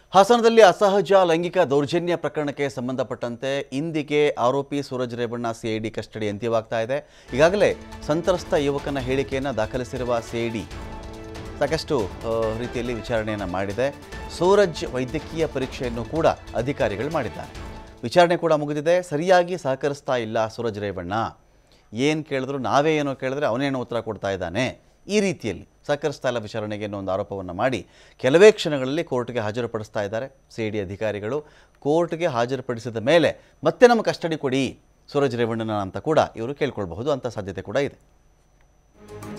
ಹಾಸನದಲ್ಲಿ ಅಸಹಜ ಲೈಂಗಿಕ ದೌರ್ಜನ್ಯ ಪ್ರಕರಣಕ್ಕೆ ಸಂಬಂಧಪಟ್ಟಂತೆ ಇಂದಿಗೆ ಆರೋಪಿ ಸೂರಜ್ ರೇವಣ್ಣ ಸಿಐಡಿ ಕಸ್ಟಡಿ ಅಂತ್ಯವಾಗ್ತಾ ಇದೆ ಈಗಾಗಲೇ ಸಂತ್ರಸ್ತ ಯುವಕನ ಹೇಳಿಕೆಯನ್ನು ದಾಖಲಿಸಿರುವ ಸಿಐಡಿ ಸಾಕಷ್ಟು ಆ, ರೀತಿಯಲ್ಲಿ ವಿಚಾರಣೆಯನ್ನು ಮಾಡಿದೆ ಸೂರಜ್ ವೈದ್ಯಕೀಯ ಪರೀಕ್ಷೆಯನ್ನು ಕೂಡ ಅಧಿಕಾರಿಗಳು ಮಾಡಿದ್ದಾರೆ ವಿಚಾರಣೆ ಕೂಡ ಮುಗಿದಿದೆ ಸರಿಯಾಗಿ ಸಹಕರಿಸ್ತಾ ಇಲ್ಲ ಸೂರಜ್ ರೇವಣ್ಣ ಏನು ಕೇಳಿದ್ರು ನಾವೇ ಏನೋ ಕೇಳಿದ್ರೆ ಅವನೇನೋ ಉತ್ತರ ಕೊಡ್ತಾ ಇದ್ದಾನೆ ಈ ರೀತಿಯಲ್ಲಿ ಸಹಕರಿಸ್ತಾ ಇಲ್ಲ ವಿಚಾರಣೆಗೆ ಅನ್ನೋ ಒಂದು ಆರೋಪವನ್ನು ಮಾಡಿ ಕೆಲವೇ ಕ್ಷಣಗಳಲ್ಲಿ ಕೋರ್ಟ್ಗೆ ಹಾಜರುಪಡಿಸ್ತಾ ಇದ್ದಾರೆ ಸಿ ಡಿ ಅಧಿಕಾರಿಗಳು ಕೋರ್ಟ್ಗೆ ಹಾಜರುಪಡಿಸಿದ ಮೇಲೆ ಮತ್ತೆ ನಮ್ಮ ಕಸ್ಟಡಿ ಕೊಡಿ ಸೂರಜ್ ರೇವಣ್ಣನ ಅಂತ ಕೂಡ ಇವರು ಕೇಳ್ಕೊಳ್ಬಹುದು ಅಂತ ಸಾಧ್ಯತೆ ಕೂಡ ಇದೆ